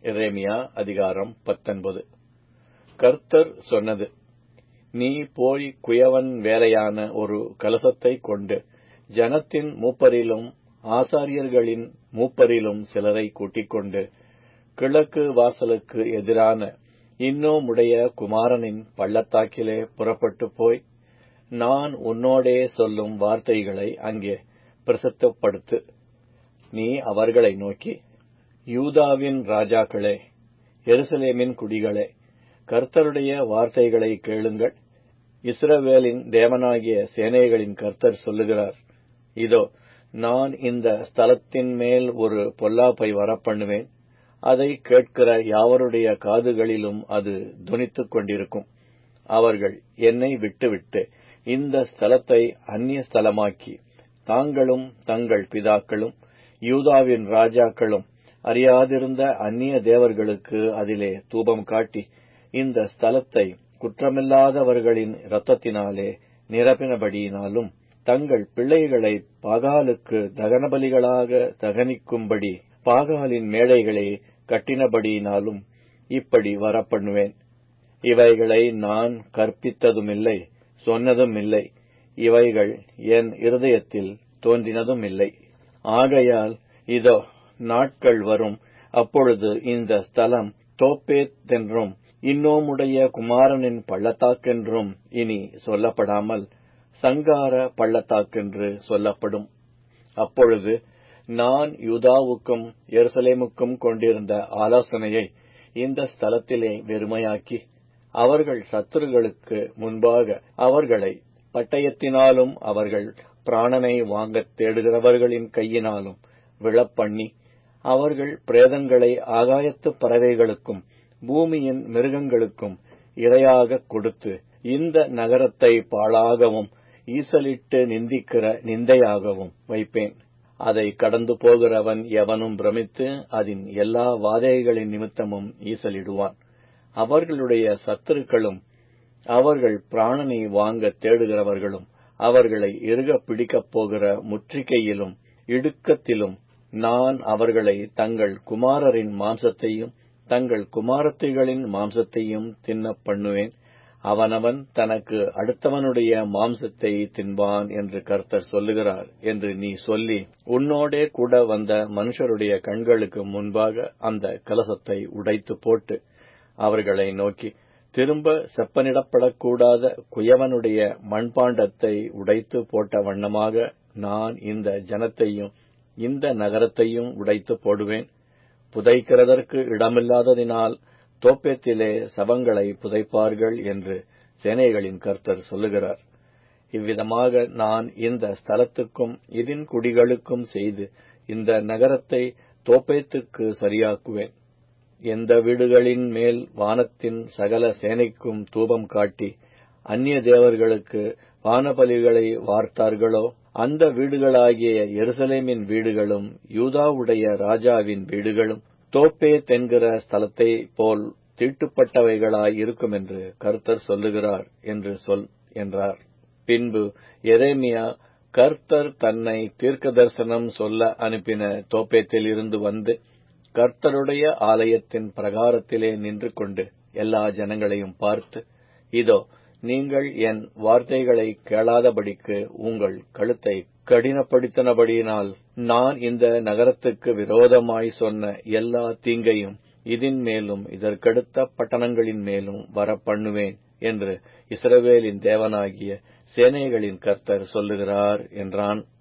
எரேமியா அதிகாரம் பத்தொன்பது கர்த்தர் சொன்னது நீ போய் குயவன் வேலையான ஒரு கலசத்தைக் கொண்டு ஜனத்தின் மூப்பரிலும் ஆசாரியர்களின் மூப்பரிலும் சிலரை கூட்டிக்கொண்டு கிழக்கு வாசலுக்கு எதிரான இன்னோமுடைய குமாரனின் பள்ளத்தாக்கிலே புறப்பட்டுப் போய் நான் உன்னோடே சொல்லும் வார்த்தைகளை அங்கே பிரசித்தப்படுத்து நீ அவர்களை நோக்கி யூதாவின் ராஜாக்களே எருசலேமின் குடிகளே கர்த்தருடைய வார்த்தைகளை கேளுங்கள் இஸ்ரவேலின் தேவனாகிய சேனைகளின் கர்த்தர் சொல்லுகிறார் இதோ நான் இந்த ஸ்தலத்தின் மேல் ஒரு பொல்லாப்பை வரப்பண்ணுவேன் அதை கேட்கிற யாவருடைய காதுகளிலும் அது துனித்துக் கொண்டிருக்கும் அவர்கள் என்னை விட்டுவிட்டு இந்த ஸ்தலத்தை அந்நிய ஸ்தலமாக்கி தாங்களும் தங்கள் பிதாக்களும் யூதாவின் ராஜாக்களும் அறியாதிருந்த அந்நிய தேவர்களுக்கு அதிலே தூபம் காட்டி இந்த ஸ்தலத்தை குற்றமில்லாதவர்களின் இரத்தத்தினாலே நிரப்பினபடியினாலும் தங்கள் பிள்ளைகளை பாகாலுக்கு தகனபலிகளாக தகனிக்கும்படி பாகாலின் மேடைகளை கட்டினபடியினாலும் இப்படி வரப்பண்ணுவேன் இவைகளை நான் கற்பித்ததுமில்லை சொன்னதும் இல்லை இவைகள் என் இருதயத்தில் தோன்றினதும் இல்லை ஆகையால் இதோ நாட்கள் வரும் அப்பொழுது இந்த ஸ்தலம் தோப்பேத் என்றும் இன்னோமுடைய குமாரனின் பள்ளத்தாக்கென்றும் இனி சொல்லப்படாமல் சங்கார பள்ளத்தாக்கென்று சொல்லப்படும் அப்பொழுது நான் யூதாவுக்கும் எருசலேமுக்கும் கொண்டிருந்த ஆலோசனையை இந்த ஸ்தலத்திலே வெறுமையாக்கி அவர்கள் சத்துருகளுக்கு முன்பாக அவர்களை பட்டயத்தினாலும் அவர்கள் பிராணனை வாங்கத் தேடுகிறவர்களின் கையினாலும் விழப்பண்ணி அவர்கள் பிரேதங்களை ஆகாயத்து பறவைகளுக்கும் பூமியின் மிருகங்களுக்கும் இரையாகக் கொடுத்து இந்த நகரத்தை பாழாகவும் ஈசலிட்டு நிந்திக்கிற நிந்தையாகவும் வைப்பேன் அதை கடந்து போகிறவன் எவனும் பிரமித்து அதன் எல்லா வாதைகளின் நிமித்தமும் ஈசலிடுவான் அவர்களுடைய சத்துருக்களும் அவர்கள் பிராணனை வாங்க தேடுகிறவர்களும் அவர்களை இறுக பிடிக்கப் போகிற முற்றுகையிலும் இடுக்கத்திலும் நான் அவர்களை தங்கள் குமாரரின் மாம்சத்தையும் தங்கள் குமாரத்திகளின் மாம்சத்தையும் தின்ன பண்ணுவேன் அவனவன் தனக்கு அடுத்தவனுடைய மாம்சத்தை தின்பான் என்று கர்த்தர் சொல்லுகிறார் என்று நீ சொல்லி உன்னோடே கூட வந்த மனுஷருடைய கண்களுக்கு முன்பாக அந்த கலசத்தை உடைத்து போட்டு அவர்களை நோக்கி திரும்ப செப்பனிடப்படக்கூடாத குயவனுடைய மண்பாண்டத்தை உடைத்து போட்ட வண்ணமாக நான் இந்த ஜனத்தையும் இந்த நகரத்தையும் உடைத்து போடுவேன் புதைக்கிறதற்கு இடமில்லாததினால் தோப்பேத்திலே சவங்களை புதைப்பார்கள் என்று சேனைகளின் கர்த்தர் சொல்லுகிறார் இவ்விதமாக நான் இந்த ஸ்தலத்துக்கும் இதன் குடிகளுக்கும் செய்து இந்த நகரத்தை தோப்பேத்துக்கு சரியாக்குவேன் எந்த வீடுகளின் மேல் வானத்தின் சகல சேனைக்கும் தூபம் காட்டி அந்நிய தேவர்களுக்கு வானபலிகளை வார்த்தார்களோ அந்த வீடுகளாகிய எருசலேமின் வீடுகளும் யூதாவுடைய ராஜாவின் வீடுகளும் தோப்பே தென்கிற ஸ்தலத்தை போல் தீட்டுப்பட்டவைகளாய் இருக்கும் என்று கர்த்தர் சொல்லுகிறார் என்று சொல் என்றார் பின்பு எரேமியா கர்த்தர் தன்னை தீர்க்க தரிசனம் சொல்ல அனுப்பின தோப்பேத்தில் இருந்து வந்து கர்த்தருடைய ஆலயத்தின் பிரகாரத்திலே நின்று கொண்டு எல்லா ஜனங்களையும் பார்த்து இதோ நீங்கள் என் வார்த்தைகளை கேளாதபடிக்கு உங்கள் கழுத்தை கடினப்படுத்தினபடியினால் நான் இந்த நகரத்துக்கு விரோதமாய் சொன்ன எல்லா தீங்கையும் இதன் மேலும் இதற்கடுத்த பட்டணங்களின் மேலும் வரப்பண்ணுவேன் என்று இஸ்ரவேலின் தேவனாகிய சேனைகளின் கர்த்தர் சொல்லுகிறார் என்றான்